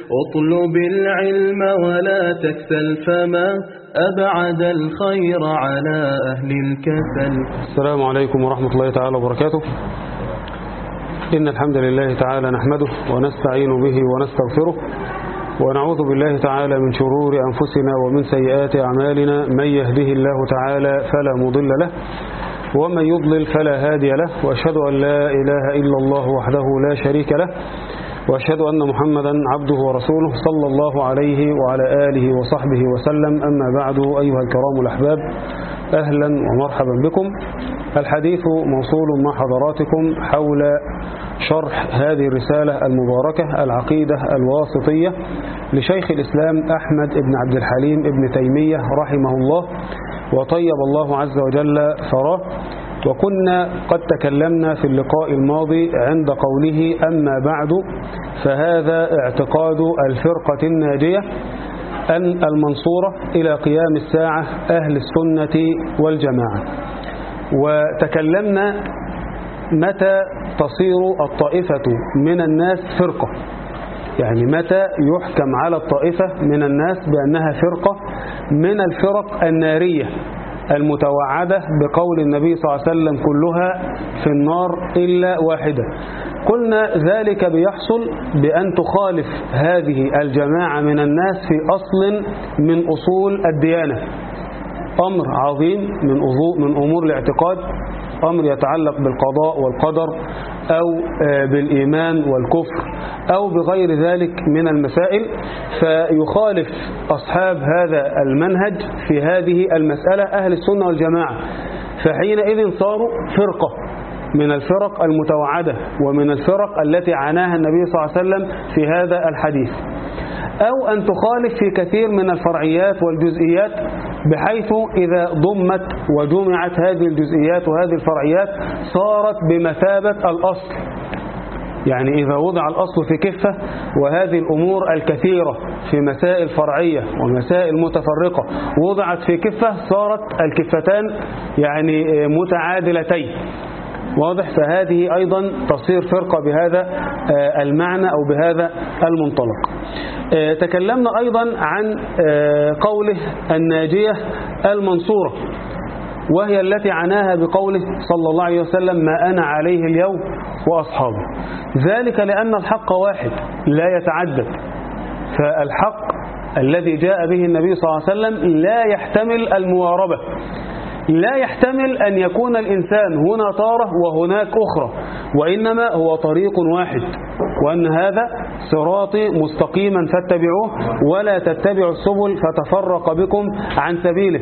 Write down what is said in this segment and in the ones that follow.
اطلب العلم ولا تكسل فما أبعد الخير على أهل الكسل السلام عليكم ورحمة الله تعالى وبركاته إن الحمد لله تعالى نحمده ونستعين به ونستغفره ونعوذ بالله تعالى من شرور أنفسنا ومن سيئات أعمالنا من يهده الله تعالى فلا مضل له ومن يضلل فلا هادي له وأشهد أن لا إله إلا الله وحده لا شريك له وأشهد أن محمدا عبده ورسوله صلى الله عليه وعلى آله وصحبه وسلم أما بعد أيها الكرام الأحباب أهلا ومرحبا بكم الحديث موصول مع حضراتكم حول شرح هذه الرسالة المباركة العقيدة الواسطية لشيخ الإسلام أحمد بن عبد الحليم بن تيمية رحمه الله وطيب الله عز وجل ثراه وكنا قد تكلمنا في اللقاء الماضي عند قوله أما بعد فهذا اعتقاد الفرقة الناجية أن المنصورة إلى قيام الساعة أهل السنة والجماعة وتكلمنا متى تصير الطائفة من الناس فرقة يعني متى يحكم على الطائفة من الناس بأنها فرقة من الفرق النارية المتوعدة بقول النبي صلى الله عليه وسلم كلها في النار إلا واحدة قلنا ذلك بيحصل بأن تخالف هذه الجماعة من الناس في أصل من أصول الديانة أمر عظيم من من أمور الاعتقاد أمر يتعلق بالقضاء والقدر أو بالإيمان والكفر أو بغير ذلك من المسائل فيخالف أصحاب هذا المنهج في هذه المسألة أهل السنة والجماعة فحينئذ صاروا فرقة من الفرق المتوعدة ومن الفرق التي عناها النبي صلى الله عليه وسلم في هذا الحديث أو أن تخالف في كثير من الفرعيات والجزئيات بحيث إذا ضمت وجمعت هذه الجزئيات وهذه الفرعيات صارت بمثابة الأصل يعني إذا وضع الأصل في كفة وهذه الأمور الكثيرة في مسائل فرعية ومسائل متفرقة وضعت في كفة صارت الكفتان يعني متعادلتين واضح فهذه أيضا تصير فرقة بهذا المعنى أو بهذا المنطلق تكلمنا أيضا عن قوله الناجية المنصورة وهي التي عناها بقوله صلى الله عليه وسلم ما أنا عليه اليوم وأصحابه ذلك لأن الحق واحد لا يتعدد فالحق الذي جاء به النبي صلى الله عليه وسلم لا يحتمل المواربة لا يحتمل أن يكون الإنسان هنا طارة وهناك أخرى وإنما هو طريق واحد وأن هذا صراطي مستقيما فاتبعوه ولا تتبعوا السبل فتفرق بكم عن سبيله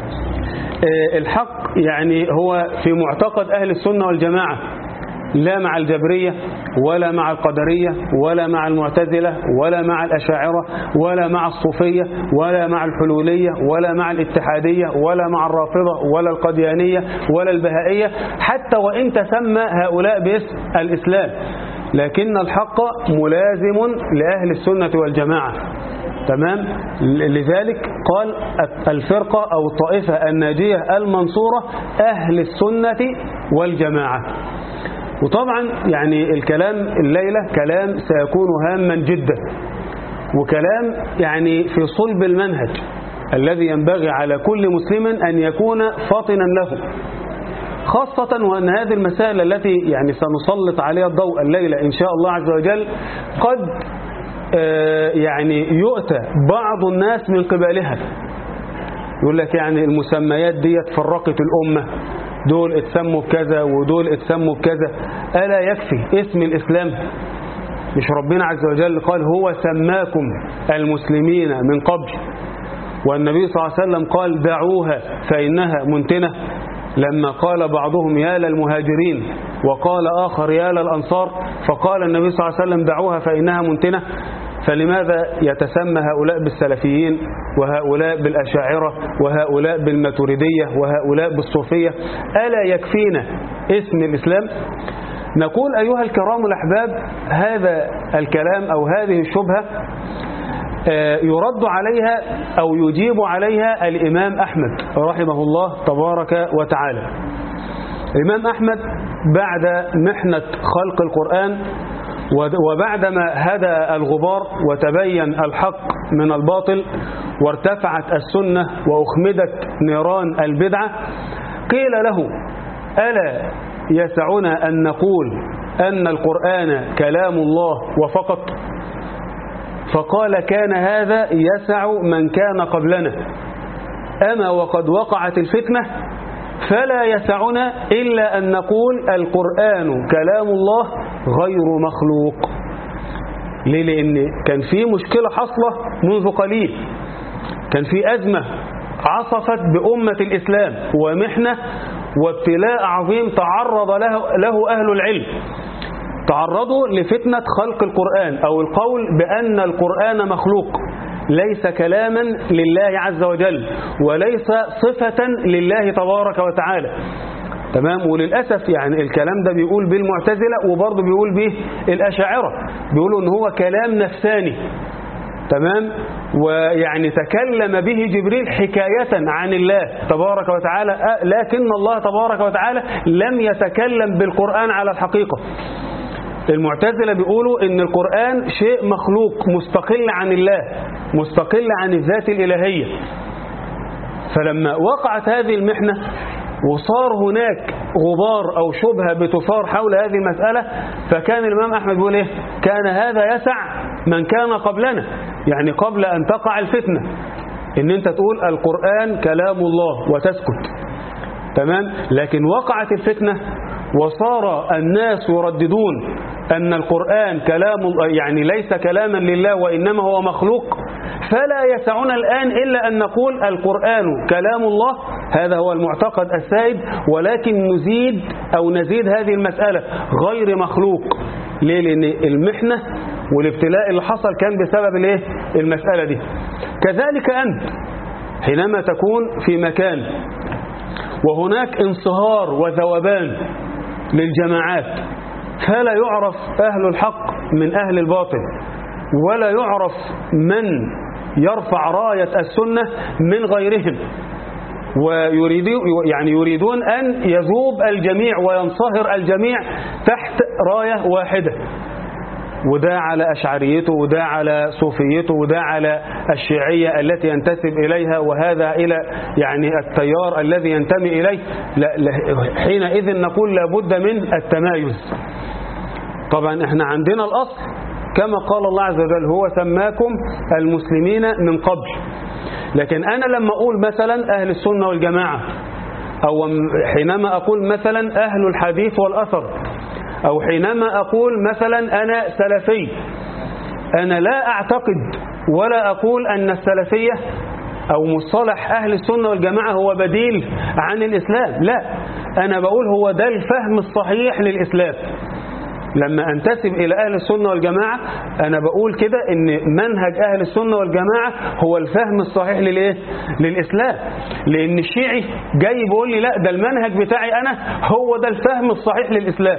الحق يعني هو في معتقد أهل السنة والجماعة لا مع الجبرية ولا مع القدرية ولا مع المعتزلة ولا مع الأشاعرة ولا مع الصوفية ولا مع الحلولية ولا مع الاتحادية ولا مع الرافضة ولا القديانية ولا البهائية حتى وإن تسمى هؤلاء باسم الإسلام لكن الحق ملازم لأهل السنة والجماعة تمام لذلك قال الفرقة أو الطائفة الناجية المنصورة أهل السنة والجماعة وطبعا يعني الكلام الليلة كلام سيكون هاما جدا وكلام يعني في صلب المنهج الذي ينبغي على كل مسلم أن يكون فاطنا له خاصة وأن هذه المسائل التي يعني سنسلط عليها الضوء الليلة إن شاء الله عز وجل قد يعني يؤتى بعض الناس من قبلها يقول لك يعني المسميات ديت فرقت الأمة دول اتسموا بكذا ودول اتسموا بكذا ألا يكفي اسم الإسلام مش ربنا عز وجل قال هو سماكم المسلمين من قبل والنبي صلى الله عليه وسلم قال دعوها فإنها منتنة لما قال بعضهم يا للمهاجرين وقال آخر يا للأنصار فقال النبي صلى الله عليه وسلم دعوها فإنها منتنة فلماذا يتسمى هؤلاء بالسلفيين وهؤلاء بالأشاعرة وهؤلاء بالماتريدية وهؤلاء بالصوفية ألا يكفينا اسم الإسلام نقول أيها الكرام الأحباب هذا الكلام أو هذه الشبهة يرد عليها أو يجيب عليها الإمام أحمد رحمه الله تبارك وتعالى الإمام أحمد بعد محنة خلق القرآن وبعدما هدى الغبار وتبين الحق من الباطل وارتفعت السنة وأخمدت نيران البدعة قيل له ألا يسعنا أن نقول أن القرآن كلام الله وفقط فقال كان هذا يسع من كان قبلنا أما وقد وقعت الفتنة فلا يسعنا إلا أن نقول القرآن كلام الله غير مخلوق ليه لأن كان في مشكلة حصلة منذ قليل كان في أزمة عصفت بأمة الإسلام ومحنة وابتلاء عظيم تعرض له, له أهل العلم تعرضوا لفتنة خلق القرآن أو القول بأن القرآن مخلوق ليس كلاما لله عز وجل وليس صفة لله تبارك وتعالى تمام وللأسف يعني الكلام ده بيقول بالمعتزلة وبرضه بيقول به الأشاعرة بيقولوا ان هو كلام نفساني تمام ويعني تكلم به جبريل حكاية عن الله تبارك وتعالى لكن الله تبارك وتعالى لم يتكلم بالقرآن على الحقيقة المعتزلة بيقولوا ان القرآن شيء مخلوق مستقل عن الله مستقل عن الذات الإلهية فلما وقعت هذه المحنة وصار هناك غبار أو شبهة بتثار حول هذه المسألة فكان الإمام أحمد بيقول إيه كان هذا يسع من كان قبلنا يعني قبل أن تقع الفتنة إن أنت تقول القرآن كلام الله وتسكت تمام لكن وقعت الفتنة وصار الناس يرددون أن القرآن كلام يعني ليس كلاما لله وإنما هو مخلوق فلا يسعنا الآن إلا أن نقول القرآن كلام الله هذا هو المعتقد السائد ولكن نزيد أو نزيد هذه المسألة غير مخلوق ليه لأن المحنة والابتلاء اللي حصل كان بسبب الايه المسألة دي كذلك أنت حينما تكون في مكان وهناك انصهار وذوبان للجماعات فلا يعرف أهل الحق من أهل الباطل ولا يعرف من يرفع راية السنة من غيرهم ويريدون يعني يريدون أن يذوب الجميع وينصهر الجميع تحت راية واحدة وده على أشعريته وده على صوفيته وده على الشيعية التي ينتسب إليها وهذا إلى يعني التيار الذي ينتمي إليه لا لا حينئذ نقول لابد من التمايز طبعا احنا عندنا الأصل كما قال الله عز وجل هو سماكم المسلمين من قبل لكن أنا لما أقول مثلا أهل السنة والجماعة أو حينما أقول مثلا أهل الحديث والأثر أو حينما أقول مثلا أنا سلفي أنا لا أعتقد ولا أقول أن السلفية أو مصطلح أهل السنة والجماعة هو بديل عن الإسلام لا أنا بقول هو ده الفهم الصحيح للإسلام لما أنتسب إلى أهل السنة والجماعة أنا بقول كده إن منهج أهل السنة والجماعة هو الفهم الصحيح للإيه؟ للإسلام لأن الشيعي جاي بيقول لي لا ده المنهج بتاعي أنا هو ده الفهم الصحيح للإسلام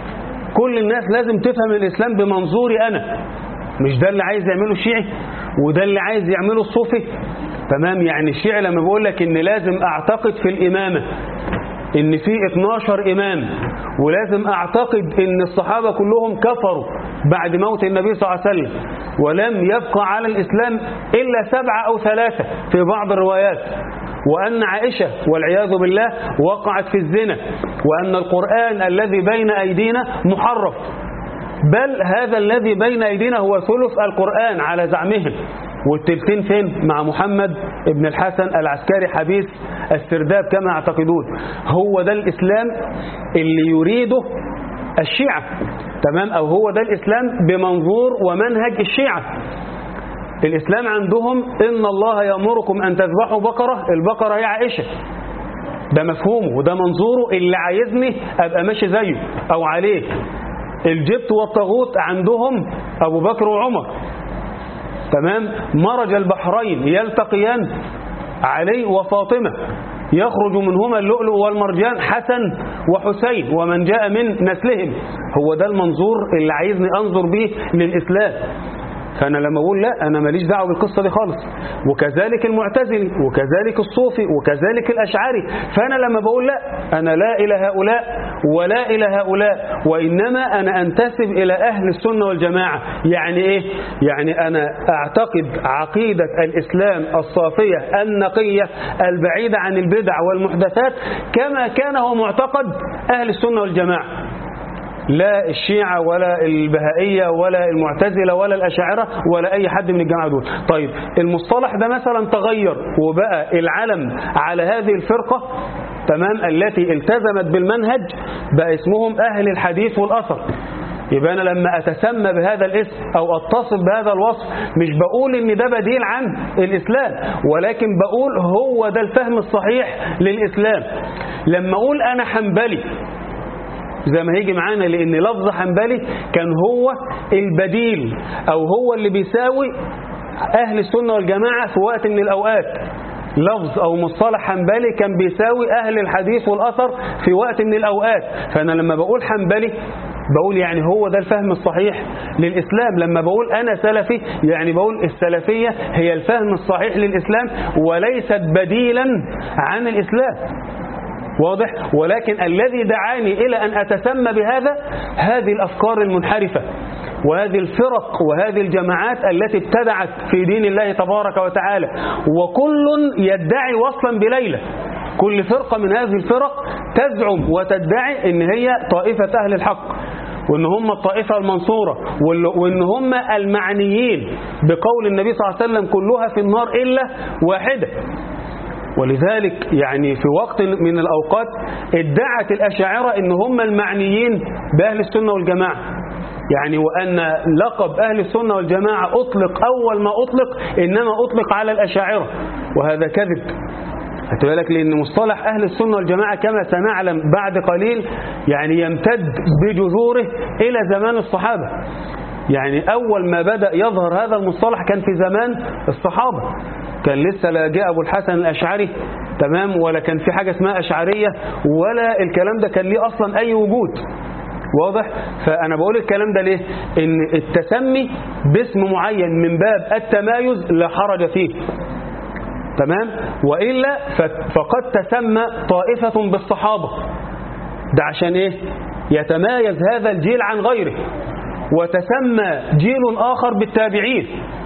كل الناس لازم تفهم الإسلام بمنظوري أنا مش ده اللي عايز يعمله الشيعي وده اللي عايز يعمله الصوفي تمام يعني الشيعي لما بيقول لك إن لازم أعتقد في الإمامة ان في 12 امام ولازم اعتقد ان الصحابة كلهم كفروا بعد موت النبي صلى الله عليه وسلم ولم يبقى على الاسلام الا سبعة او ثلاثة في بعض الروايات وأن عائشة والعياذ بالله وقعت في الزنا وأن القرآن الذي بين أيدينا محرف بل هذا الذي بين أيدينا هو ثلث القرآن على زعمهم والتلتين فين مع محمد ابن الحسن العسكري حبيس السرداب كما يعتقدون هو ده الإسلام اللي يريده الشيعة تمام أو هو ده الإسلام بمنظور ومنهج الشيعة الإسلام عندهم إن الله يأمركم أن تذبحوا بقرة البقرة هي عائشة ده مفهومه وده منظوره اللي عايزني أبقى ماشي زيه أو عليه الجبت والطاغوت عندهم أبو بكر وعمر تمام مرج البحرين يلتقيان علي وفاطمة يخرج منهما اللؤلؤ والمرجان حسن وحسين ومن جاء من نسلهم هو ده المنظور اللي عايزني أنظر به للإسلام فأنا لما أقول لا أنا ماليش دعوه بالقصة دي خالص وكذلك المعتزلي وكذلك الصوفي وكذلك الأشعري فأنا لما بقول لا أنا لا إلى هؤلاء ولا إلى هؤلاء وإنما أنا أنتسب إلى أهل السنة والجماعة يعني إيه؟ يعني أنا أعتقد عقيدة الإسلام الصافية النقية البعيدة عن البدع والمحدثات كما كان هو معتقد أهل السنة والجماعة لا الشيعة ولا البهائية ولا المعتزلة ولا الأشاعرة ولا أي حد من الجماعة دول طيب المصطلح ده مثلا تغير وبقى العلم على هذه الفرقة تمام التي التزمت بالمنهج بقى اسمهم أهل الحديث والأثر يبقى أنا لما أتسمى بهذا الاسم أو أتصف بهذا الوصف مش بقول إن ده بديل عن الإسلام ولكن بقول هو ده الفهم الصحيح للإسلام لما أقول أنا حنبلي زي ما هيجي معانا لأن لفظ حنبلي كان هو البديل أو هو اللي بيساوي أهل السنة والجماعة في وقت من الأوقات لفظ أو مصطلح حنبلي كان بيساوي أهل الحديث والأثر في وقت من الأوقات فأنا لما بقول حنبلي بقول يعني هو ده الفهم الصحيح للإسلام لما بقول أنا سلفي يعني بقول السلفية هي الفهم الصحيح للإسلام وليست بديلا عن الإسلام واضح ولكن الذي دعاني إلى أن أتسمى بهذا هذه الأفكار المنحرفة وهذه الفرق وهذه الجماعات التي ابتدعت في دين الله تبارك وتعالى وكل يدعي وصلا بليلة كل فرقة من هذه الفرق تزعم وتدعي ان هي طائفة أهل الحق وان هم الطائفة المنصورة وان هم المعنيين بقول النبي صلى الله عليه وسلم كلها في النار إلا واحدة ولذلك يعني في وقت من الأوقات ادعت الأشاعرة ان هم المعنيين بأهل السنة والجماعة يعني وأن لقب أهل السنة والجماعة أطلق أول ما أطلق إنما أطلق على الأشاعرة وهذا كذب خدت بالك لأن مصطلح أهل السنة والجماعة كما سنعلم بعد قليل يعني يمتد بجذوره إلى زمان الصحابة يعني أول ما بدأ يظهر هذا المصطلح كان في زمان الصحابة كان لسه لا جاء أبو الحسن الأشعري تمام ولا كان في حاجة اسمها أشعرية ولا الكلام ده كان ليه أصلا أي وجود واضح فأنا بقول الكلام ده ليه إن التسمي باسم معين من باب التمايز لا حرج فيه تمام وإلا فقد تسمى طائفة بالصحابة ده عشان إيه يتمايز هذا الجيل عن غيره وتسمى جيل آخر بالتابعين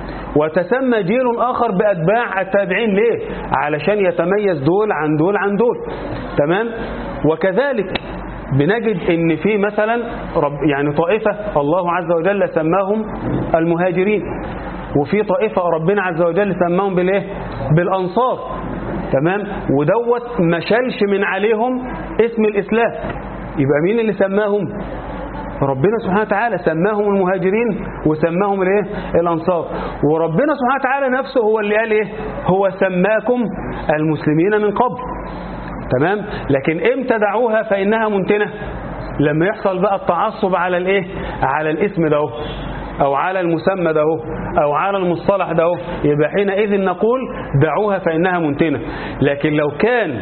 وتسمى جيل آخر بأتباع التابعين ليه علشان يتميز دول عن دول عن دول تمام وكذلك بنجد ان في مثلا رب يعني طائفة الله عز وجل سماهم المهاجرين وفي طائفة ربنا عز وجل سماهم بالايه بالانصار تمام ودوت ما شالش من عليهم اسم الاسلام يبقى مين اللي سماهم ربنا سبحانه وتعالى سماهم المهاجرين وسماهم الايه الانصار وربنا سبحانه وتعالى نفسه هو اللي قال ايه هو سماكم المسلمين من قبل تمام لكن امتى دعوها فانها منتنه لما يحصل بقى التعصب على الايه على الاسم ده او على المسمى ده او على المصطلح ده يبقى حينئذ نقول دعوها فانها منتنه لكن لو كان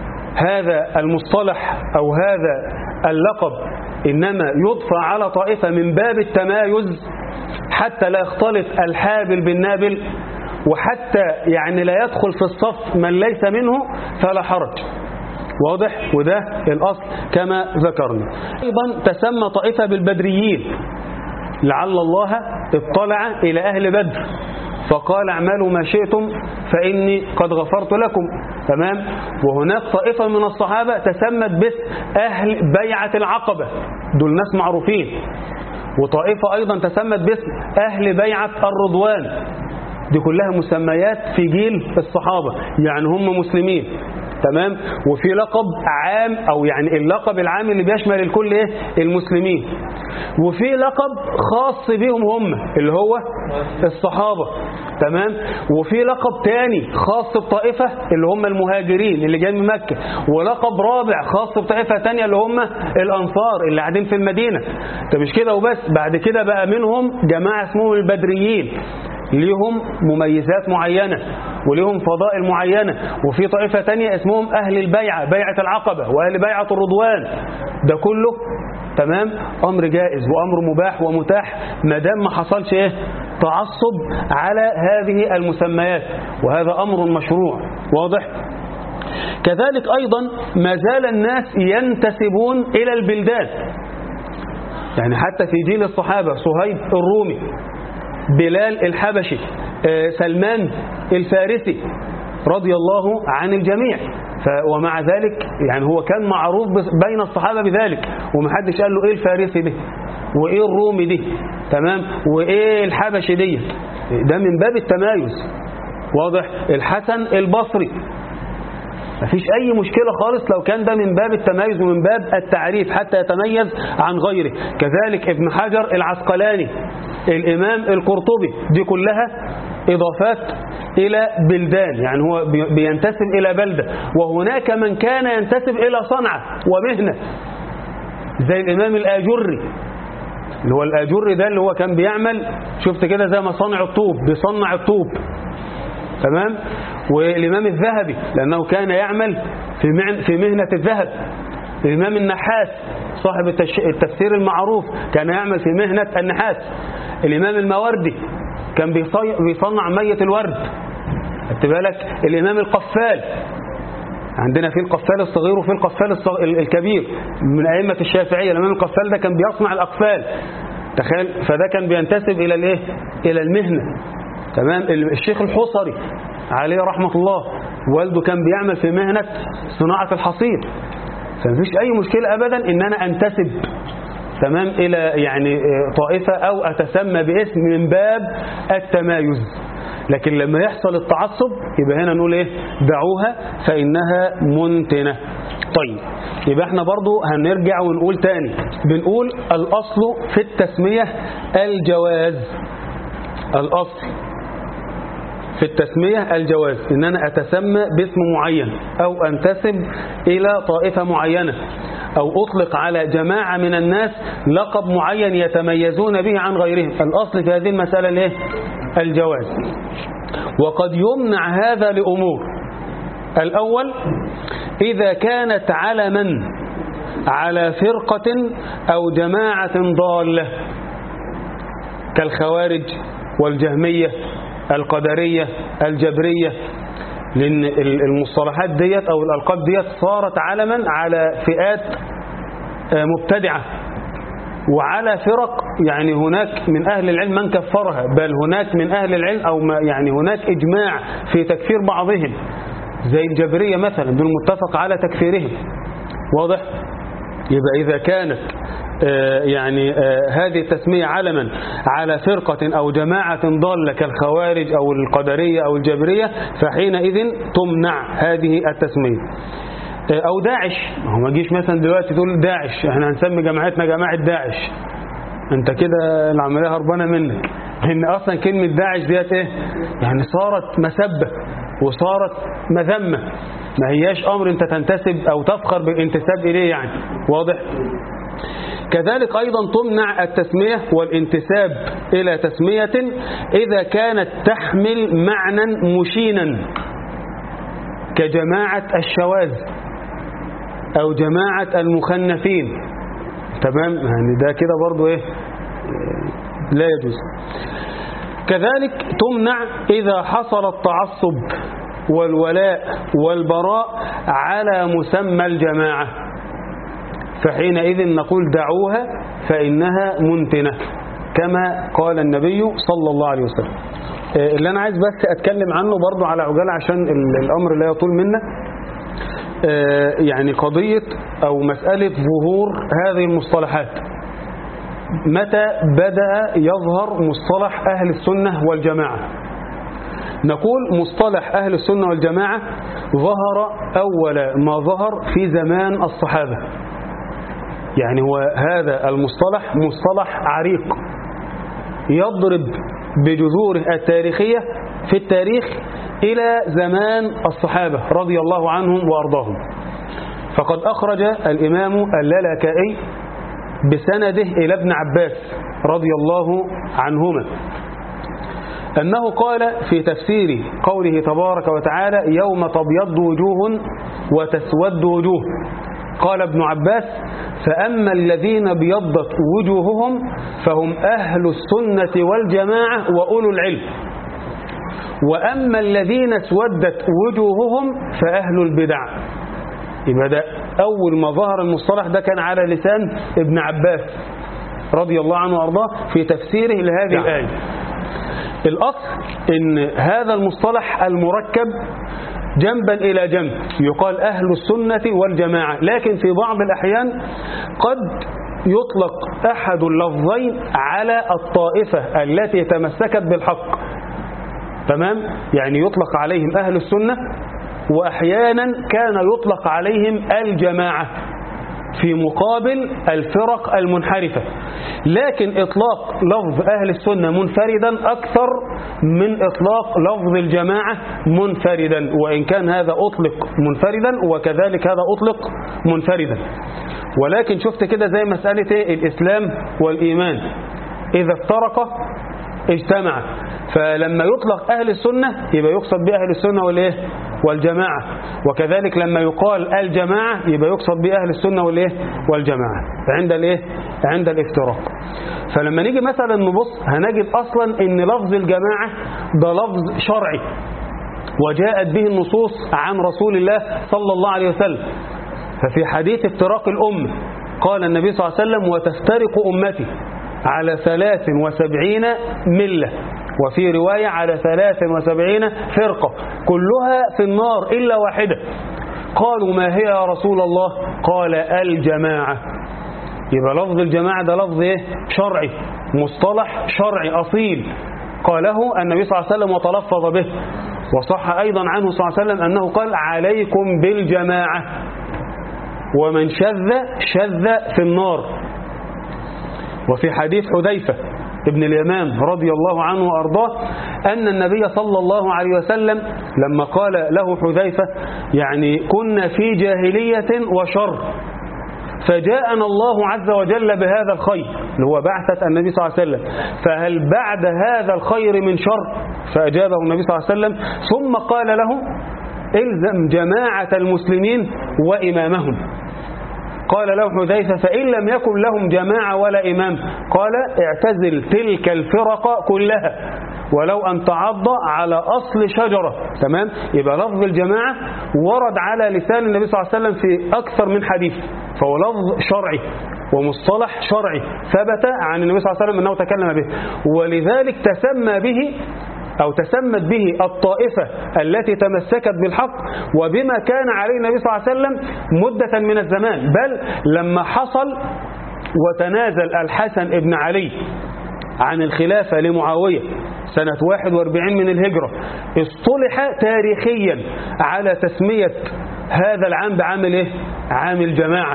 هذا المصطلح او هذا اللقب انما يضفى على طائفه من باب التمايز حتى لا يختلط الحابل بالنابل وحتى يعني لا يدخل في الصف من ليس منه فلا حرج واضح وده الأصل كما ذكرنا أيضا تسمى طائفة بالبدريين لعل الله اطلع إلى أهل بدر فقال اعملوا ما شئتم فإني قد غفرت لكم تمام وهناك طائفة من الصحابة تسمت باسم أهل بيعة العقبة دول ناس معروفين وطائفة أيضا تسمت باسم أهل بيعة الرضوان دي كلها مسميات في جيل الصحابة يعني هم مسلمين تمام وفي لقب عام او يعني اللقب العام اللي بيشمل الكل ايه المسلمين وفي لقب خاص بيهم هم اللي هو الصحابة تمام وفي لقب تاني خاص بطائفة اللي هم المهاجرين اللي جايين من مكة ولقب رابع خاص بطائفة تانية اللي هم الأنصار اللي قاعدين في المدينة ده مش كده وبس بعد كده بقى منهم جماعة اسمهم البدريين ليهم مميزات معينة وليهم فضائل معينة وفي طائفة تانية اسمهم أهل البيعة بيعة العقبة وأهل بيعة الرضوان ده كله تمام أمر جائز وأمر مباح ومتاح ما دام ما حصلش إيه تعصب على هذه المسميات وهذا أمر مشروع واضح كذلك أيضا ما زال الناس ينتسبون إلى البلدان يعني حتى في جيل الصحابة صهيب الرومي بلال الحبشي آه، سلمان الفارسي رضي الله عن الجميع ف ومع ذلك يعني هو كان معروف بس- بين الصحابة بذلك ومحدش قال له ايه الفارسي ده وايه الرومي دي تمام وايه الحبشي دي ده من باب التمايز واضح الحسن البصري مفيش أي مشكلة خالص لو كان ده من باب التميز ومن باب التعريف حتى يتميز عن غيره كذلك ابن حجر العسقلاني الإمام القرطبي دي كلها إضافات إلى بلدان يعني هو بي- بينتسب إلى بلدة وهناك من كان ينتسب إلى صنعة ومهنة زي الإمام الآجري اللي هو الآجري ده اللي هو كان بيعمل شفت كده زي مصانع الطوب بيصنع الطوب تمام والإمام الذهبي لأنه كان يعمل في معن- في مهنة الذهب الإمام النحاس صاحب التش- التفسير المعروف كان يعمل في مهنة النحاس الإمام الماوردي كان بيصي- بيصنع مية الورد خدت بالك الإمام القفال عندنا في القفال الصغير وفي القفال الصغ... ال- الكبير من أئمة الشافعية الإمام القفال ده كان بيصنع الأقفال تخيل فده كان بينتسب إلى الإيه إلى المهنة تمام ال- الشيخ الحصري عليه رحمة الله والده كان بيعمل في مهنة صناعة الحصير فمفيش أي مشكلة أبدا إن أنا أنتسب تمام إلى يعني آه، طائفة أو أتسمى باسم من باب التمايز لكن لما يحصل التعصب يبقى هنا نقول إيه دعوها فإنها منتنة طيب يبقى احنا برضو هنرجع ونقول تاني بنقول الأصل في التسمية الجواز الأصل في التسمية الجواز إن أنا أتسمى باسم معين أو أنتسب إلى طائفة معينة أو أطلق على جماعة من الناس لقب معين يتميزون به عن غيرهم الأصل في هذه المسألة الإيه؟ الجواز وقد يمنع هذا لأمور الأول إذا كانت علما على فرقة أو جماعة ضالة كالخوارج والجهمية القدرية الجبرية لأن المصطلحات ديت أو الألقاب ديت صارت علما على فئات آه، مبتدعة وعلى فرق يعني هناك من أهل العلم من كفرها بل هناك من أهل العلم أو ما يعني هناك إجماع في تكفير بعضهم زي الجبرية مثلا بالمتفق على تكفيرهم واضح؟ يبقى إذا كانت آه، يعني آه، هذه التسمية علما على فرقة أو جماعة ضالة كالخوارج أو القدرية أو الجبرية فحينئذ تمنع هذه التسمية آه، أو داعش ما هو ما جيش مثلا دلوقتي تقول داعش احنا هنسمي جماعتنا جماعة داعش انت كده العملية هربانة منك لأن أصلا كلمة داعش ديت ايه يعني صارت مسبة وصارت مذمة ما هياش أمر انت تنتسب أو تفخر بالانتساب إليه يعني واضح كذلك أيضا تمنع التسمية والانتساب إلى تسمية إذا كانت تحمل معنى مشينا كجماعة الشواذ أو جماعة المخنثين تمام يعني ده كده برضو إيه لا يجوز كذلك تمنع إذا حصل التعصب والولاء والبراء على مسمى الجماعة فحينئذ نقول دعوها فإنها منتنة كما قال النبي صلى الله عليه وسلم آه، اللي أنا عايز بس أتكلم عنه برضو على عجالة عشان ال- الأمر لا يطول منا آه، يعني قضية أو مسألة ظهور هذه المصطلحات متى بدأ يظهر مصطلح أهل السنة والجماعة نقول مصطلح أهل السنة والجماعة ظهر أول ما ظهر في زمان الصحابة يعني هو هذا المصطلح مصطلح عريق يضرب بجذوره التاريخية في التاريخ إلى زمان الصحابة رضي الله عنهم وأرضاهم فقد أخرج الإمام اللالكائي بسنده إلى ابن عباس رضي الله عنهما أنه قال في تفسير قوله تبارك وتعالى يوم تبيض وجوه وتسود وجوه قال ابن عباس فأما الذين بيضت وجوههم فهم أهل السنة والجماعة وأولو العلم وأما الذين اسودت وجوههم فأهل البدع يبقى ده أول ما ظهر المصطلح ده كان على لسان ابن عباس رضي الله عنه وأرضاه في تفسيره لهذه الآية الأصل إن هذا المصطلح المركب جنبا إلى جنب يقال أهل السنة والجماعة لكن في بعض الأحيان قد يطلق أحد اللفظين على الطائفة التي تمسكت بالحق تمام يعني يطلق عليهم أهل السنة وأحيانا كان يطلق عليهم الجماعة في مقابل الفرق المنحرفة لكن إطلاق لفظ أهل السنة منفردا أكثر من إطلاق لفظ الجماعة منفردا وإن كان هذا أطلق منفردا وكذلك هذا أطلق منفردا ولكن شفت كده زي مسألة إيه؟ الإسلام والإيمان إذا افترق اجتمع فلما يطلق أهل السنة يبقى يقصد بأهل السنة والإيه والجماعة وكذلك لما يقال الجماعة يبقى يقصد بأهل السنة والإيه والجماعة عند الإيه عند الافتراق فلما نيجي مثلا نبص هنجد أصلا إن لفظ الجماعة ده لفظ شرعي وجاءت به النصوص عن رسول الله صلى الله عليه وسلم ففي حديث افتراق الأمة قال النبي صلى الله عليه وسلم وتفترق أمتي على ثلاث وسبعين ملة وفي رواية على ثلاث وسبعين فرقة كلها في النار إلا واحدة قالوا ما هي يا رسول الله قال الجماعة يبقى لفظ الجماعة ده لفظ إيه؟ شرعي مصطلح شرعي أصيل قاله النبي صلى الله عليه وسلم وتلفظ به وصح أيضا عنه صلى الله عليه وسلم أنه قال عليكم بالجماعة ومن شذ شذ في النار وفي حديث حذيفة ابن اليمام رضي الله عنه وأرضاه أن النبي صلى الله عليه وسلم لما قال له حذيفة يعني كنا في جاهلية وشر فجاءنا الله عز وجل بهذا الخير اللي هو بعثة النبي صلى الله عليه وسلم فهل بعد هذا الخير من شر فأجابه النبي صلى الله عليه وسلم ثم قال له الزم جماعة المسلمين وإمامهم قال له حذيفة فإن لم يكن لهم جماعة ولا إمام قال اعتزل تلك الفرق كلها ولو أن تعض على أصل شجرة تمام يبقى لفظ الجماعة ورد على لسان النبي صلى الله عليه وسلم في أكثر من حديث فهو لفظ شرعي ومصطلح شرعي ثبت عن النبي صلى الله عليه وسلم أنه تكلم به ولذلك تسمى به أو تسمت به الطائفة التي تمسكت بالحق وبما كان عليه النبي صلى الله عليه وسلم مدة من الزمان بل لما حصل وتنازل الحسن ابن علي عن الخلافة لمعاوية سنة 41 من الهجرة اصطلح تاريخيا على تسمية هذا العام بعام الايه؟ عام الجماعة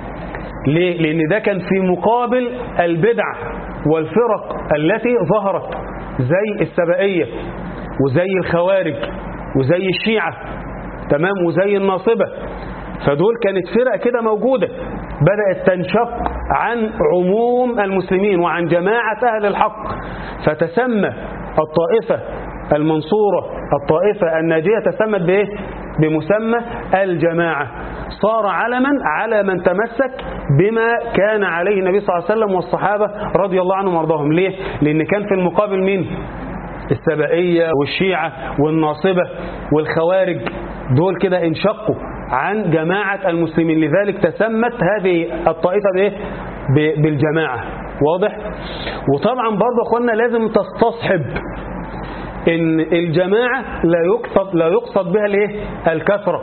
ليه؟ لأن ده كان في مقابل البدع والفرق التي ظهرت زي السبائية وزي الخوارج وزي الشيعة تمام وزي الناصبة فدول كانت فرق كده موجودة بدأت تنشق عن عموم المسلمين وعن جماعة أهل الحق فتسمى الطائفة المنصورة الطائفة الناجية تسمت بإيه؟ بمسمى الجماعة صار علما على من تمسك بما كان عليه النبي صلى الله عليه وسلم والصحابة رضي الله عنهم وارضاهم ليه؟ لأن كان في المقابل مين؟ السبائية والشيعة والناصبة والخوارج دول كده انشقوا عن جماعة المسلمين لذلك تسمت هذه الطائفة بإيه؟ بالجماعة واضح؟ وطبعا برضه أخوانا لازم تستصحب ان الجماعة لا يقصد لا يقصد بها الايه الكثرة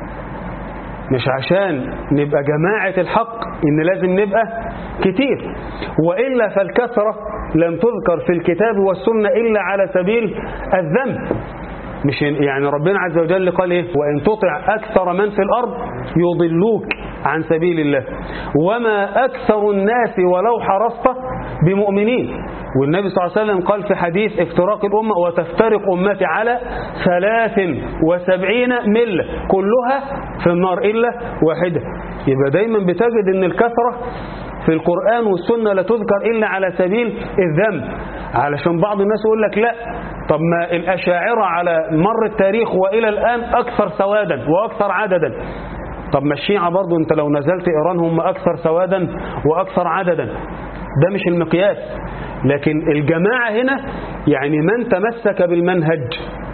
مش عشان نبقى جماعة الحق ان لازم نبقى كتير وإلا فالكثرة لم تذكر في الكتاب والسنة إلا على سبيل الذنب مش يعني ربنا عز وجل قال ايه وان تطع اكثر من في الارض يضلوك عن سبيل الله وما اكثر الناس ولو حرصت بمؤمنين والنبي صلى الله عليه وسلم قال في حديث افتراق الامه وتفترق امتي على ثلاث وسبعين مله كلها في النار الا واحده يبقى دايما بتجد ان الكثره في القرآن والسنة لا تذكر إلا على سبيل الذنب علشان بعض الناس يقول لك لا طب ما الأشاعرة على مر التاريخ وإلى الآن أكثر سوادا وأكثر عددا طب ما الشيعة برضو انت لو نزلت ايران هم اكثر سوادا واكثر عددا ده مش المقياس لكن الجماعة هنا يعني من تمسك بالمنهج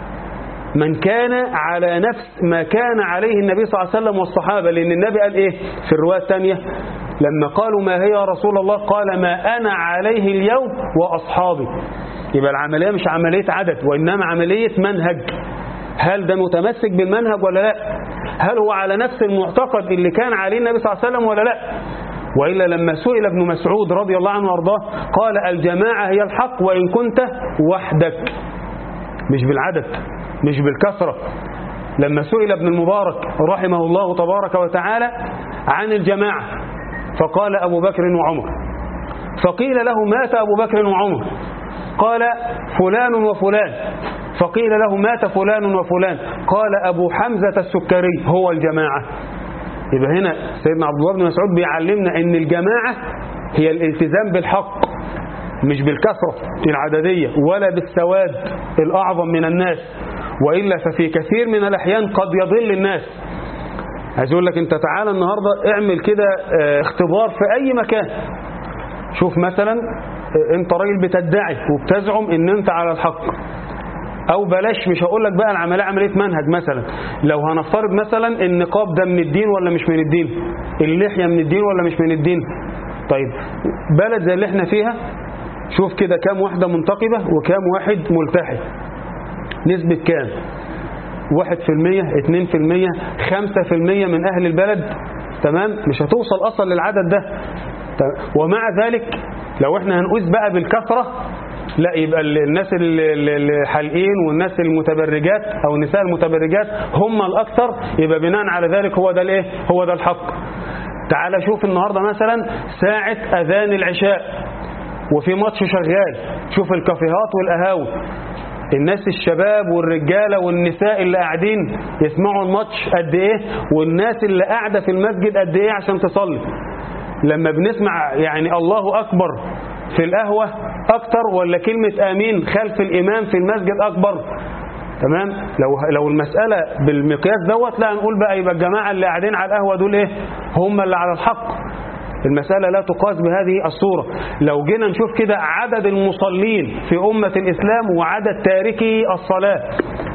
من كان على نفس ما كان عليه النبي صلى الله عليه وسلم والصحابة لأن النبي قال إيه في الرواية الثانية لما قالوا ما هي يا رسول الله قال ما أنا عليه اليوم وأصحابي يبقى العملية مش عملية عدد وإنما عملية منهج هل ده متمسك بالمنهج ولا لا هل هو على نفس المعتقد اللي كان عليه النبي صلى الله عليه وسلم ولا لا وإلا لما سئل ابن مسعود رضي الله عنه وارضاه قال الجماعة هي الحق وإن كنت وحدك مش بالعدد مش بالكثرة لما سئل ابن المبارك رحمه الله تبارك وتعالى عن الجماعة فقال أبو بكر وعمر فقيل له مات أبو بكر وعمر قال فلان وفلان فقيل له مات فلان وفلان قال أبو حمزة السكري هو الجماعة يبقى هنا سيدنا عبد الله بن مسعود بيعلمنا ان الجماعة هي الالتزام بالحق مش بالكثرة العددية ولا بالسواد الأعظم من الناس وإلا ففي كثير من الأحيان قد يضل الناس عايز أقول لك أنت تعالى النهاردة اعمل كده اختبار في أي مكان شوف مثلا أنت راجل بتدعي وبتزعم أن أنت على الحق او بلاش مش هقول لك بقى العمليه عمليه منهج مثلا لو هنفترض مثلا النقاب ده من الدين ولا مش من الدين اللحيه من الدين ولا مش من الدين طيب بلد زي اللي احنا فيها شوف كده كام واحده منتقبه وكام واحد ملتحي نسبه كام واحد في المية اتنين في المية خمسة في المية من أهل البلد تمام مش هتوصل أصلا للعدد ده ومع ذلك لو احنا هنقوس بقى بالكثرة لا يبقى الناس الحالقين والناس المتبرجات او النساء المتبرجات هم الاكثر يبقى بناء على ذلك هو ده الايه هو ده الحق تعال شوف النهارده مثلا ساعة اذان العشاء وفي ماتش شغال شوف الكافيهات والقهاوي الناس الشباب والرجاله والنساء اللي قاعدين يسمعوا الماتش قد ايه والناس اللي قاعده في المسجد قد ايه عشان تصلي لما بنسمع يعني الله اكبر في القهوة أكتر ولا كلمة آمين خلف الإمام في المسجد أكبر تمام لو لو المسألة بالمقياس دوت لا نقول بقى يبقى الجماعة اللي قاعدين على القهوة دول إيه هم اللي على الحق المسألة لا تقاس بهذه الصورة لو جينا نشوف كده عدد المصلين في أمة الإسلام وعدد تاركي الصلاة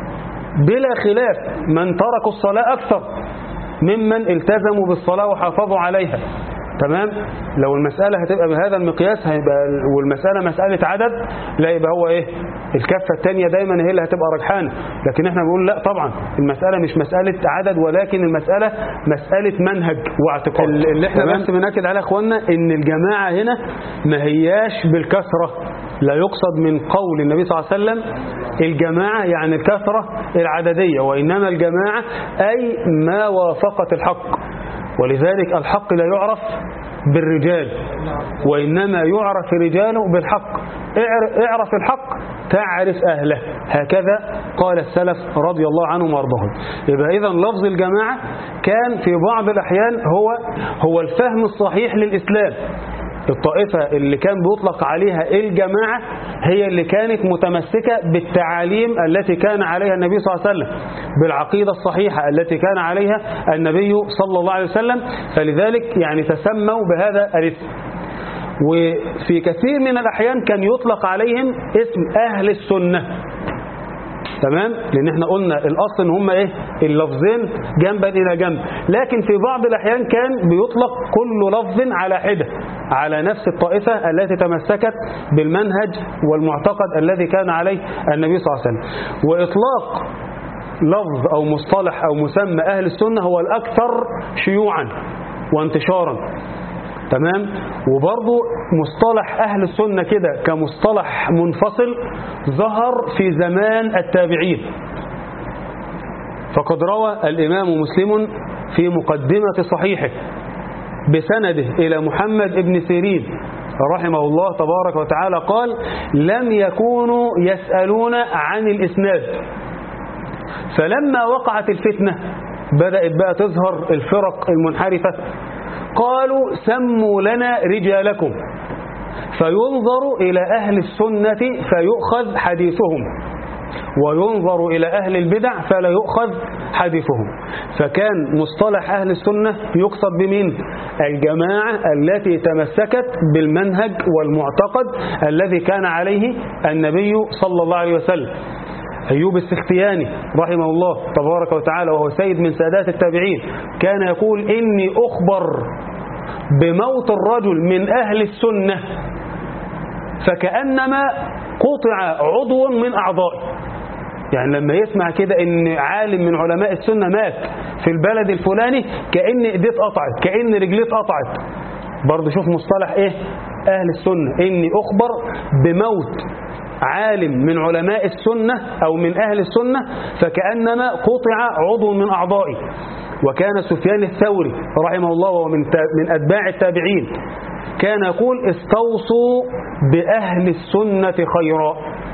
بلا خلاف من تركوا الصلاة أكثر ممن التزموا بالصلاة وحافظوا عليها تمام لو المسألة هتبقى بهذا المقياس هيبقى والمسألة مسألة عدد لا يبقى هو ايه الكفة الثانية دايما هي اللي هتبقى رجحانة لكن احنا بنقول لا طبعا المسألة مش مسألة عدد ولكن المسألة مسألة منهج واعتقاد اللي احنا بس بنأكد على اخواننا ان الجماعة هنا ما هياش بالكثرة لا يقصد من قول النبي صلى الله عليه وسلم الجماعة يعني الكثرة العددية وإنما الجماعة أي ما وافقت الحق ولذلك الحق لا يعرف بالرجال وإنما يعرف رجاله بالحق اعرف الحق تعرف أهله هكذا قال السلف رضي الله عنهم وارضاهم يبقى إذا لفظ الجماعة كان في بعض الأحيان هو هو الفهم الصحيح للإسلام الطائفة اللي كان بيطلق عليها الجماعة هي اللي كانت متمسكة بالتعاليم التي كان عليها النبي صلى الله عليه وسلم بالعقيدة الصحيحة التي كان عليها النبي صلى الله عليه وسلم فلذلك يعني تسموا بهذا الاسم وفي كثير من الأحيان كان يطلق عليهم اسم أهل السنة تمام لان احنا قلنا الاصل ان هم ايه اللفظين جنبا الى جنب لكن في بعض الاحيان كان بيطلق كل لفظ على حده على نفس الطائفه التي تمسكت بالمنهج والمعتقد الذي كان عليه النبي صلى الله عليه وسلم واطلاق لفظ او مصطلح او مسمى اهل السنه هو الاكثر شيوعا وانتشارا تمام وبرضه مصطلح أهل السنة كده كمصطلح منفصل ظهر في زمان التابعين فقد روى الإمام مسلم في مقدمة صحيحه بسنده إلى محمد بن سيرين رحمه الله تبارك وتعالى قال لم يكونوا يسألون عن الإسناد فلما وقعت الفتنة بدأت بقى تظهر الفرق المنحرفة قالوا سموا لنا رجالكم فينظر إلى أهل السنة فيؤخذ حديثهم وينظر إلى أهل البدع فلا يؤخذ حديثهم فكان مصطلح أهل السنة يقصد بمين الجماعة التي تمسكت بالمنهج والمعتقد الذي كان عليه النبي صلى الله عليه وسلم أيوب السختياني رحمه الله تبارك وتعالى وهو سيد من سادات التابعين كان يقول إني أخبر بموت الرجل من أهل السنة فكأنما قطع عضو من أعضائه يعني لما يسمع كده ان عالم من علماء السنة مات في البلد الفلاني كأن ايديه اتقطعت كأن رجليه اتقطعت برضه شوف مصطلح ايه اهل السنة اني اخبر بموت عالم من علماء السنة او من اهل السنة فكأنما قطع عضو من اعضائي وكان سفيان الثوري رحمه الله وهو من من اتباع التابعين كان يقول استوصوا بأهل السنة خيرا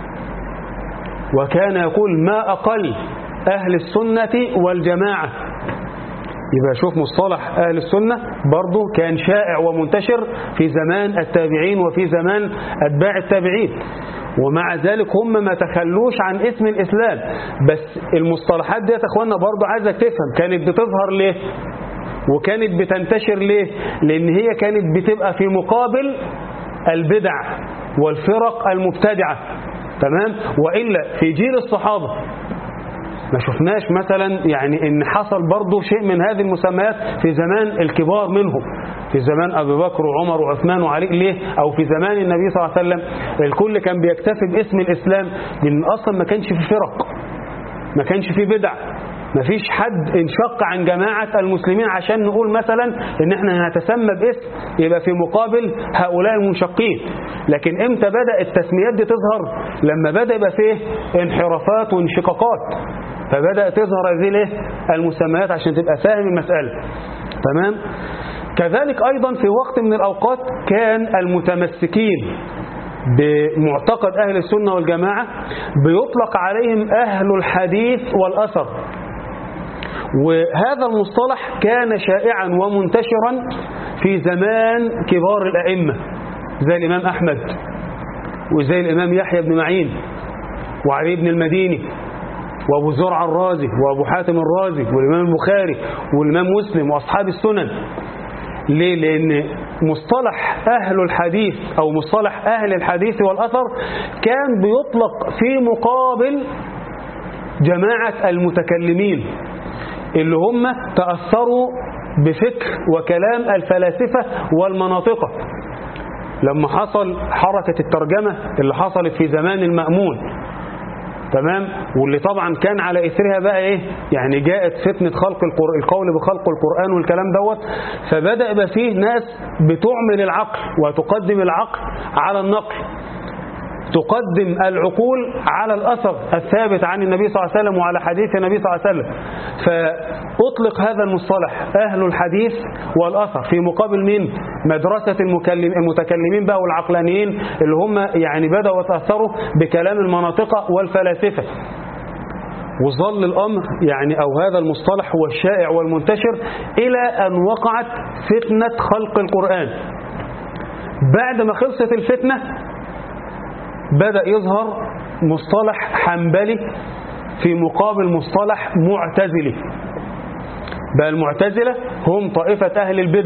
وكان يقول ما أقل أهل السنة والجماعة يبقى شوف مصطلح أهل السنة برضه كان شائع ومنتشر في زمان التابعين وفي زمان أتباع التابعين ومع ذلك هم ما تخلوش عن اسم الإسلام بس المصطلحات دي يا اخوانا برضه عايزك تفهم كانت بتظهر ليه وكانت بتنتشر ليه لأن هي كانت بتبقى في مقابل البدع والفرق المبتدعة تمام وإلا في جيل الصحابة ما شفناش مثلا يعني ان حصل برضه شيء من هذه المسميات في زمان الكبار منهم في زمان ابي بكر وعمر وعثمان وعلي ليه او في زمان النبي صلى الله عليه وسلم الكل كان بيكتفي باسم الاسلام لان اصلا ما كانش في فرق ما كانش في بدع ما فيش حد انشق عن جماعة المسلمين عشان نقول مثلا ان احنا هنتسمى باسم يبقى في مقابل هؤلاء المنشقين لكن امتى بدأ التسميات دي تظهر لما بدأ يبقى فيه انحرافات وانشقاقات فبدأ تظهر هذه الايه المسميات عشان تبقى فاهم المسألة تمام كذلك أيضا في وقت من الأوقات كان المتمسكين بمعتقد أهل السنة والجماعة بيطلق عليهم أهل الحديث والأثر وهذا المصطلح كان شائعا ومنتشرا في زمان كبار الأئمة زي الإمام أحمد وزي الإمام يحيى بن معين وعلي بن المديني وأبو زرع الرازي وأبو حاتم الرازي والإمام البخاري والإمام مسلم وأصحاب السنن ليه؟ لأن مصطلح أهل الحديث أو مصطلح أهل الحديث والأثر كان بيطلق في مقابل جماعة المتكلمين اللي هم تأثروا بفكر وكلام الفلاسفة والمناطقة لما حصل حركة الترجمة اللي حصلت في زمان المأمون تمام واللي طبعا كان على إثرها بقى إيه يعني جاءت فتنة خلق القر... القول بخلق القرآن والكلام دوت فبدأ يبقى فيه ناس بتعمل العقل وتقدم العقل على النقل تقدم العقول على الأثر الثابت عن النبي صلى الله عليه وسلم وعلى حديث النبي صلى الله عليه وسلم فأطلق هذا المصطلح أهل الحديث والأثر في مقابل مين مدرسة المكلم المتكلمين بقى والعقلانيين اللي هم يعني بدأوا يتأثروا بكلام المناطق والفلاسفة وظل الأمر يعني أو هذا المصطلح هو الشائع والمنتشر إلى أن وقعت فتنة خلق القرآن بعد ما خلصت الفتنة بدأ يظهر مصطلح حنبلي في مقابل مصطلح معتزلي بقى المعتزلة هم طائفة أهل البدع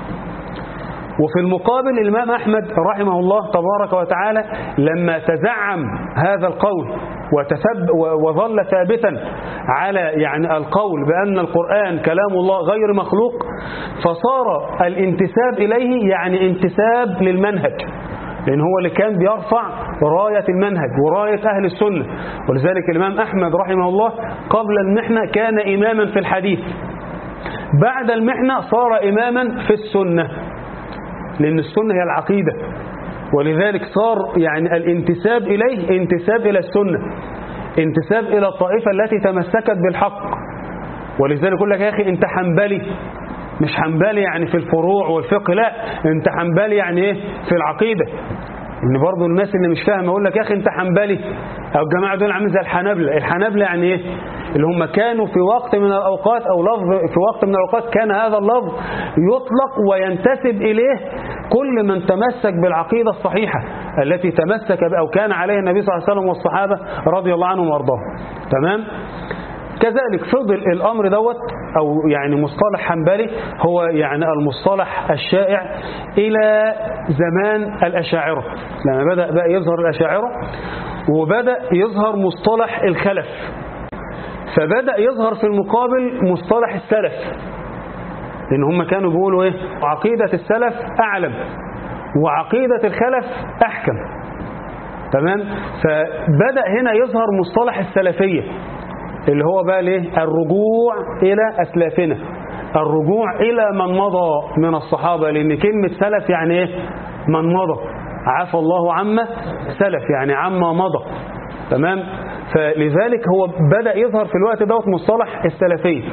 وفي المقابل الإمام أحمد رحمه الله تبارك وتعالى لما تزعم هذا القول وتثب وظل ثابتا على يعني القول بأن القرآن كلام الله غير مخلوق فصار الانتساب إليه يعني انتساب للمنهج لأن هو اللي كان بيرفع راية المنهج وراية أهل السنة ولذلك الإمام أحمد رحمه الله قبل المحنة كان إماما في الحديث بعد المحنة صار إماما في السنة لأن السنة هي العقيدة ولذلك صار يعني الانتساب إليه انتساب إلى السنة انتساب إلى الطائفة التي تمسكت بالحق ولذلك يقول لك يا أخي أنت حنبلي مش حنبلي يعني في الفروع والفقه لا انت حنبلي يعني ايه في العقيدة ان برضو الناس اللي مش فاهمه يقول لك يا اخي انت حنبلي او الجماعه دول عاملين زي الحنابلة الحنابلة يعني ايه اللي هم كانوا في وقت من الاوقات او لفظ في وقت من الاوقات كان هذا اللفظ يطلق وينتسب اليه كل من تمسك بالعقيدة الصحيحة التي تمسك ب- أو كان عليها النبي صلى الله عليه وسلم والصحابة رضي الله عنهم وارضاهم تمام كذلك فضل الأمر دوت أو يعني مصطلح حنبلي هو يعني المصطلح الشائع إلى زمان الأشاعرة لما بدأ بقى يظهر الأشاعرة وبدأ يظهر مصطلح الخلف فبدأ يظهر في المقابل مصطلح السلف لأن هم كانوا بيقولوا إيه عقيدة السلف أعلم وعقيدة الخلف أحكم تمام فبدأ هنا يظهر مصطلح السلفية اللي هو بقى ليه الرجوع إلى أسلافنا الرجوع إلى من مضى من الصحابة لأن كلمة سلف يعني إيه من مضى عفى الله عما سلف يعني عما مضى تمام فلذلك هو بدأ يظهر في الوقت دوت مصطلح السلفية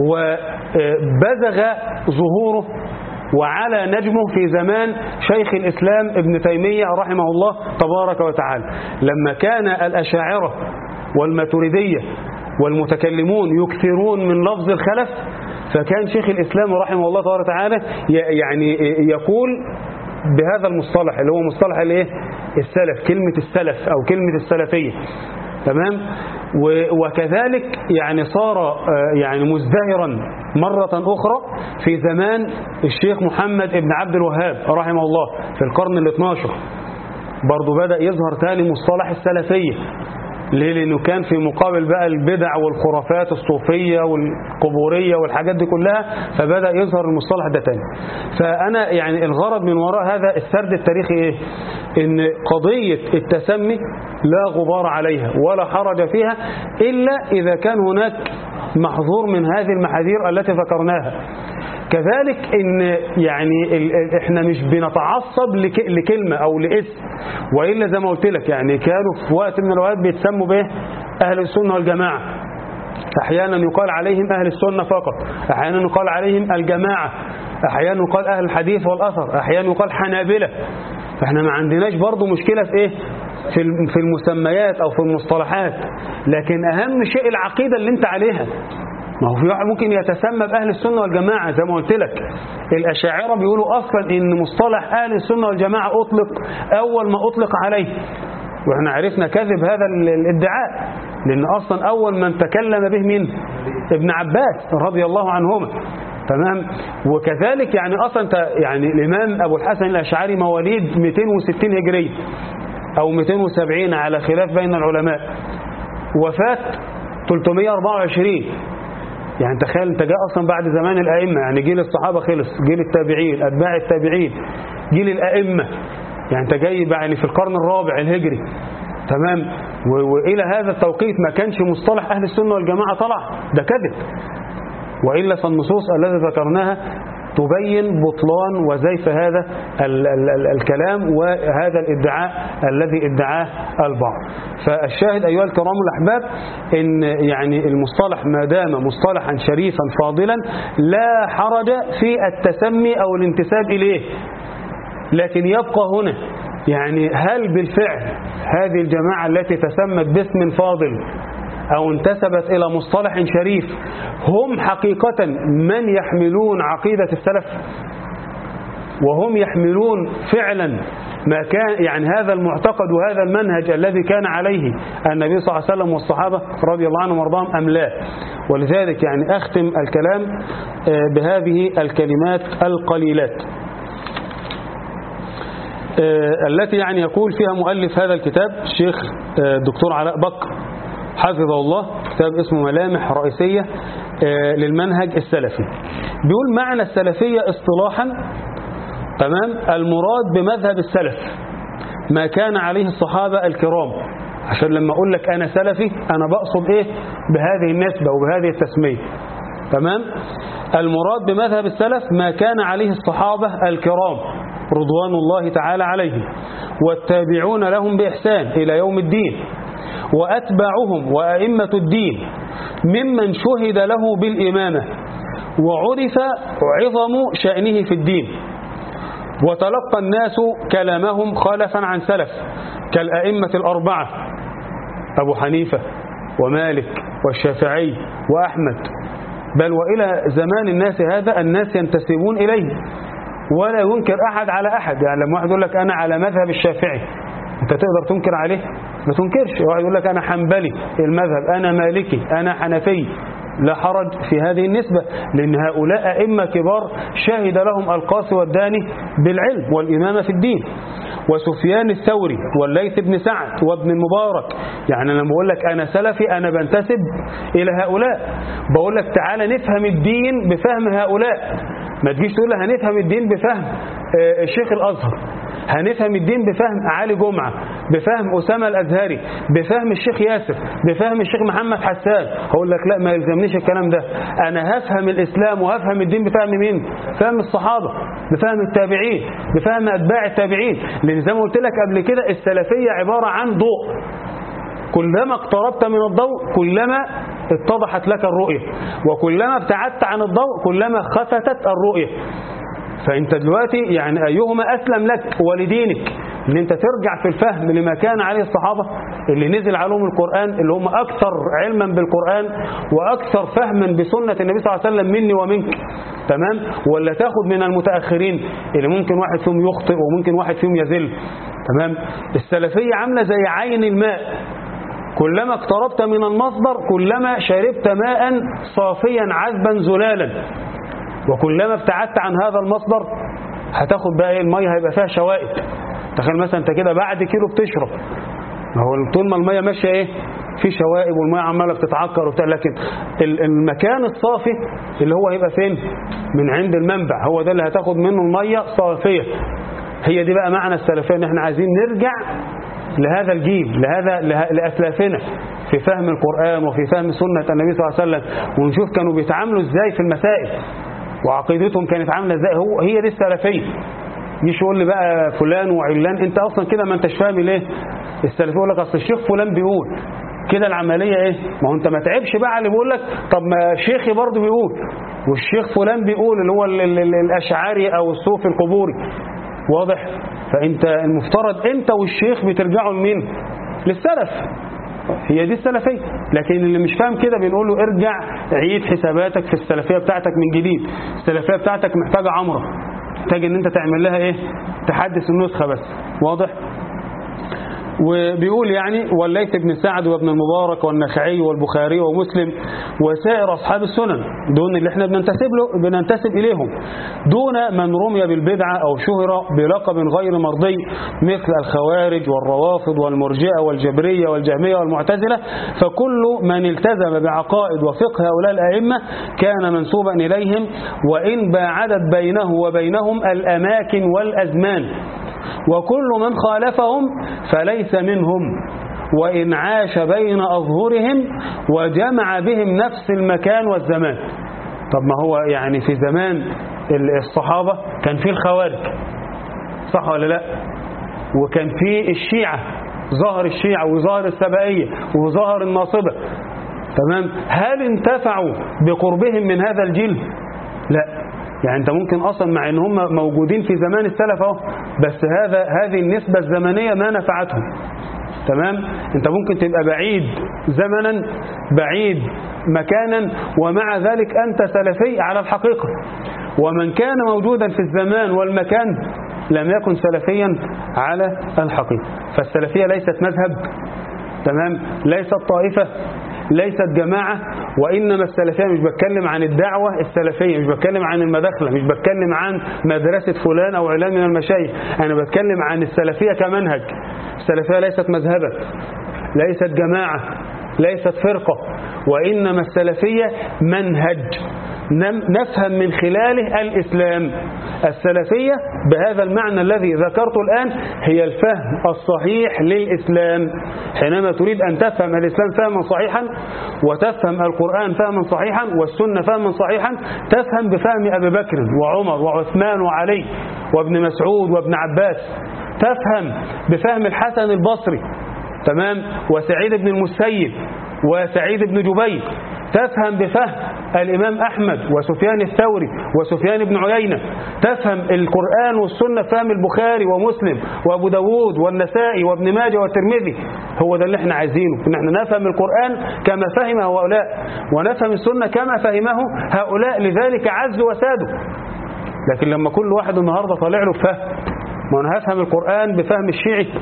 وبزغ ظهوره وعلى نجمه في زمان شيخ الإسلام ابن تيمية رحمه الله تبارك وتعالى لما كان الأشاعرة والماتريدية والمتكلمون يكثرون من لفظ الخلف فكان شيخ الإسلام رحمه الله تبارك وتعالى ي- يعني يقول بهذا المصطلح اللي هو مصطلح الايه السلف كلمة السلف أو كلمة السلفية تمام و- وكذلك يعني صار آه، يعني مزدهرا مرة أخرى في زمان الشيخ محمد ابن عبد الوهاب رحمه الله في القرن ال 12 برضه بدأ يظهر تاني مصطلح السلفية ليه لأنه كان في مقابل بقى البدع والخرافات الصوفية والقبورية والحاجات دي كلها فبدأ يظهر المصطلح ده تاني فأنا يعني الغرض من وراء هذا السرد التاريخي إيه إن قضية التسمي لا غبار عليها ولا حرج فيها إلا إذا كان هناك محظور من هذه المحاذير التي ذكرناها كذلك ان يعني ال- ال- احنا مش بنتعصب لك- لكلمة او لاسم وإلا زي ما قلت لك يعني كانوا في وقت من الأوقات بيتسموا به أهل السنة والجماعة أحيانا يقال عليهم أهل السنة فقط أحيانا يقال عليهم الجماعة أحيانا يقال أهل الحديث والأثر أحيانا يقال حنابلة فاحنا ما عندناش برضو مشكلة في إيه في الم- في المسميات أو في المصطلحات لكن أهم شيء العقيدة اللي انت عليها ما هو في واحد ممكن يتسمى بأهل السنة والجماعة زي ما قلت لك الأشاعرة بيقولوا أصلا إن مصطلح أهل السنة والجماعة أطلق أول ما أطلق عليه وإحنا عرفنا كذب هذا ال- الادعاء لأن أصلا أول من تكلم به مين ابن عباس رضي الله عنهما تمام وكذلك يعني أصلا أنت يعني الإمام أبو الحسن الأشعري مواليد 260 هجرية أو 270 على خلاف بين العلماء وفاة 324 يعني تخيل انت جاء اصلا بعد زمان الائمه يعني جيل الصحابه خلص جيل التابعين اتباع التابعين جيل الائمه يعني انت جاي بقى يعني في القرن الرابع الهجري تمام و- والى هذا التوقيت ما كانش مصطلح اهل السنه والجماعه طلع ده كذب والا فالنصوص التي ذكرناها تبين بطلان وزيف هذا ال ال ال الكلام وهذا الادعاء الذي ادعاه البعض فالشاهد أيها الكرام الأحباب إن يعني المصطلح ما دام مصطلحا شريفا فاضلا لا حرج في التسمي أو الانتساب إليه لكن يبقى هنا يعني هل بالفعل هذه الجماعة التي تسمت باسم فاضل أو انتسبت إلى مصطلح شريف هم حقيقة من يحملون عقيدة السلف وهم يحملون فعلا ما كان يعني هذا المعتقد وهذا المنهج الذي كان عليه النبي صلى الله عليه وسلم والصحابة رضي الله عنهم وارضاهم أم لا ولذلك يعني أختم الكلام آه، بهذه الكلمات القليلات آه، التي يعني يقول فيها مؤلف هذا الكتاب الشيخ آه، الدكتور علاء بكر حفظه الله كتاب اسمه ملامح رئيسية آه، للمنهج السلفي بيقول معنى السلفية اصطلاحا تمام المراد بمذهب السلف ما كان عليه الصحابة الكرام عشان لما أقول لك أنا سلفي أنا بقصد إيه بهذه النسبة وبهذه التسمية تمام المراد بمذهب السلف ما كان عليه الصحابة الكرام رضوان الله تعالى عليهم والتابعون لهم بإحسان إلى يوم الدين وأتباعهم وأئمة الدين ممن شهد له بالإمامة وعرف عظم شأنه في الدين وتلقى الناس كلامهم خالفا عن سلف كالأئمة الأربعة أبو حنيفة ومالك والشافعي وأحمد بل وإلى زمان الناس هذا الناس ينتسبون إليه ولا ينكر أحد على أحد يعني لما واحد يقول لك أنا على مذهب الشافعي انت تقدر تنكر عليه ما تنكرش واحد يقول لك انا حنبلي المذهب انا مالكي انا حنفي لا حرج في هذه النسبة لأن هؤلاء أئمة كبار شهد لهم القاسي والداني بالعلم والإمامة في الدين وسفيان الثوري والليث بن سعد وابن المبارك يعني لما بقول لك أنا سلفي أنا بنتسب إلى هؤلاء بقول لك تعالى نفهم الدين بفهم هؤلاء ما تجيش تقول لي هنفهم الدين بفهم آه، الشيخ الأزهر هنفهم الدين بفهم علي جمعة بفهم أسامة الأزهري بفهم الشيخ ياسر بفهم الشيخ محمد حسان هقول لك لا ما يلزمنيش الكلام ده أنا هفهم الإسلام وهفهم الدين بفهم مين فهم الصحابة بفهم التابعين بفهم أتباع التابعين لأن زي ما قلت لك قبل كده السلفية عبارة عن ضوء كلما اقتربت من الضوء كلما اتضحت لك الرؤية وكلما ابتعدت عن الضوء كلما خفتت الرؤية فانت دلوقتي يعني ايهما اسلم لك ولدينك ان انت ترجع في الفهم لما كان عليه الصحابة اللي نزل عليهم القرآن اللي هم اكثر علما بالقرآن واكثر فهما بسنة النبي صلى الله عليه وسلم مني ومنك تمام ولا تاخد من المتأخرين اللي ممكن واحد فيهم يخطئ وممكن واحد فيهم يذل تمام السلفية عاملة زي عين الماء كلما اقتربت من المصدر كلما شربت ماء صافيا عذبا زلالا وكلما ابتعدت عن هذا المصدر هتاخد بقى ايه الميه هيبقى فيها شوائب تخيل مثلا انت كده بعد كيلو بتشرب ما هو طول ما الميه ماشيه ايه في شوائب والميه عماله بتتعكر وبتاع لكن ال- المكان الصافي اللي هو هيبقى فين من عند المنبع هو ده اللي هتاخد منه الميه صافيه هي دي بقى معنى السلفيه ان احنا عايزين نرجع لهذا الجيل لهذا له- لاسلافنا في فهم القران وفي فهم سنه النبي صلى الله عليه وسلم ونشوف كانوا بيتعاملوا ازاي في المسائل وعقيدتهم كانت عامله ازاي هو هي دي السلفيه يجي يقول لي بقى فلان وعلان انت اصلا كده ما انتش فاهم ليه السلفيه يقول لك اصل الشيخ فلان بيقول كده العمليه ايه ما هو انت ما تعبش بقى على اللي بيقول لك طب ما شيخي برضه بيقول والشيخ فلان بيقول اللي هو ال- ال- ال- الاشعري او الصوفي القبوري واضح فانت المفترض انت والشيخ بترجعوا لمين للسلف هي دي السلفية لكن اللي مش فاهم كده بنقول له ارجع عيد حساباتك في السلفية بتاعتك من جديد السلفية بتاعتك محتاجة عمرة محتاج ان انت تعمل لها ايه تحدث النسخة بس واضح وبيقول يعني والليث بن سعد وابن المبارك والنخعي والبخاري ومسلم وسائر أصحاب السنن دون اللي احنا بننتسب له بننتسب إليهم دون من رمي بالبدعة أو شهر بلقب غير مرضي مثل الخوارج والروافض والمرجئة والجبرية والجهمية والمعتزلة فكل من التزم بعقائد وفقه هؤلاء الأئمة كان منسوبا إليهم وإن باعدت بينه وبينهم الأماكن والأزمان وكل من خالفهم فليس منهم وإن عاش بين أظهرهم وجمع بهم نفس المكان والزمان طب ما هو يعني في زمان الصحابة كان في الخوارج صح ولا لا وكان في الشيعة ظهر الشيعة وظهر السبائية وظهر الناصبة تمام هل انتفعوا بقربهم من هذا الجيل لا يعني انت ممكن اصلا مع ان هم موجودين في زمان السلف اهو بس هذا هذه النسبة الزمنية ما نفعتهم تمام انت ممكن تبقى بعيد زمنا بعيد مكانا ومع ذلك انت سلفي على الحقيقة ومن كان موجودا في الزمان والمكان لم يكن سلفيا على الحقيقة فالسلفية ليست مذهب تمام ليست طائفة ليست جماعة وإنما السلفية مش بتكلم عن الدعوة السلفية مش بتكلم عن المداخلة مش بتكلم عن مدرسة فلان أو علان من المشايخ أنا بتكلم عن السلفية كمنهج السلفية ليست مذهبا ليست جماعة ليست فرقة وإنما السلفية منهج نفهم من خلاله الإسلام السلفية بهذا المعنى الذي ذكرته الآن هي الفهم الصحيح للإسلام حينما تريد أن تفهم الإسلام فهما صحيحا وتفهم القرآن فهما صحيحا والسنة فهما صحيحا تفهم بفهم أبي بكر وعمر وعثمان وعلي وابن مسعود وابن عباس تفهم بفهم الحسن البصري تمام وسعيد بن المسيب وسعيد بن جبير تفهم بفهم الإمام أحمد وسفيان الثوري وسفيان بن عيينة تفهم القرآن والسنة فهم البخاري ومسلم وأبو داود والنسائي وابن ماجه والترمذي هو ده اللي احنا عايزينه ان احنا نفهم القرآن كما فهم هؤلاء ونفهم السنة كما فهمه هؤلاء لذلك عز وسادوا لكن لما كل واحد النهاردة طالع له فهم ما انا هفهم القرآن بفهم الشيعي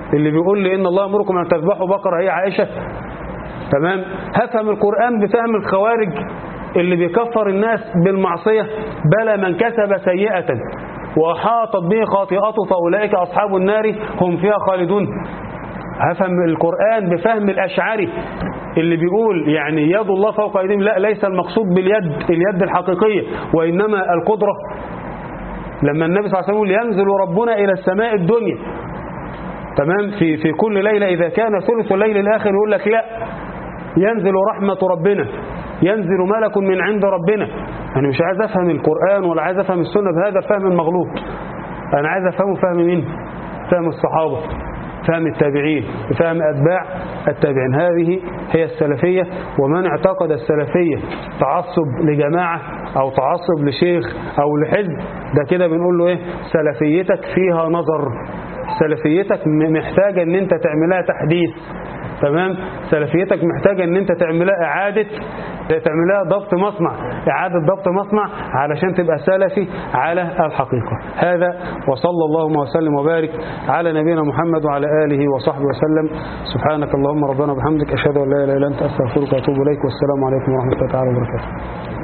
اللي بيقول لي إن الله أمركم أن تذبحوا بقرة هي عائشة تمام هفهم القرآن بفهم الخوارج اللي بيكفر الناس بالمعصية بلى من كسب سيئة وأحاطت به خاطئته فأولئك أصحاب النار هم فيها خالدون هفهم القرآن بفهم الأشعري اللي بيقول يعني يد الله فوق أيديهم لا ليس المقصود باليد اليد الحقيقية وإنما القدرة لما النبي صلى الله عليه وسلم يقول ينزل ربنا إلى السماء الدنيا تمام في في كل ليلة إذا كان ثلث الليل الآخر يقول لك لا ينزل رحمة ربنا ينزل ملك من عند ربنا أنا مش عايز أفهم القرآن ولا عايز أفهم السنة بهذا الفهم المغلوط أنا عايز أفهمه فهم مين فهم الصحابة فهم التابعين فهم أتباع التابعين هذه هي السلفية ومن اعتقد السلفية تعصب لجماعة أو تعصب لشيخ أو لحزب ده كده بنقول له إيه سلفيتك فيها نظر سلفيتك محتاجة ان انت تعملها تحديث تمام سلفيتك محتاجة ان انت تعملها اعادة تعملها ضبط مصنع اعادة ضبط مصنع علشان تبقى سلفي على الحقيقة هذا وصلى اللهم وسلم وبارك على نبينا محمد وعلى آله وصحبه وسلم سبحانك اللهم ربنا وبحمدك أشهد أن لا إله إلا أنت أستغفرك وأتوب إليك والسلام عليكم ورحمة الله تعالى وبركاته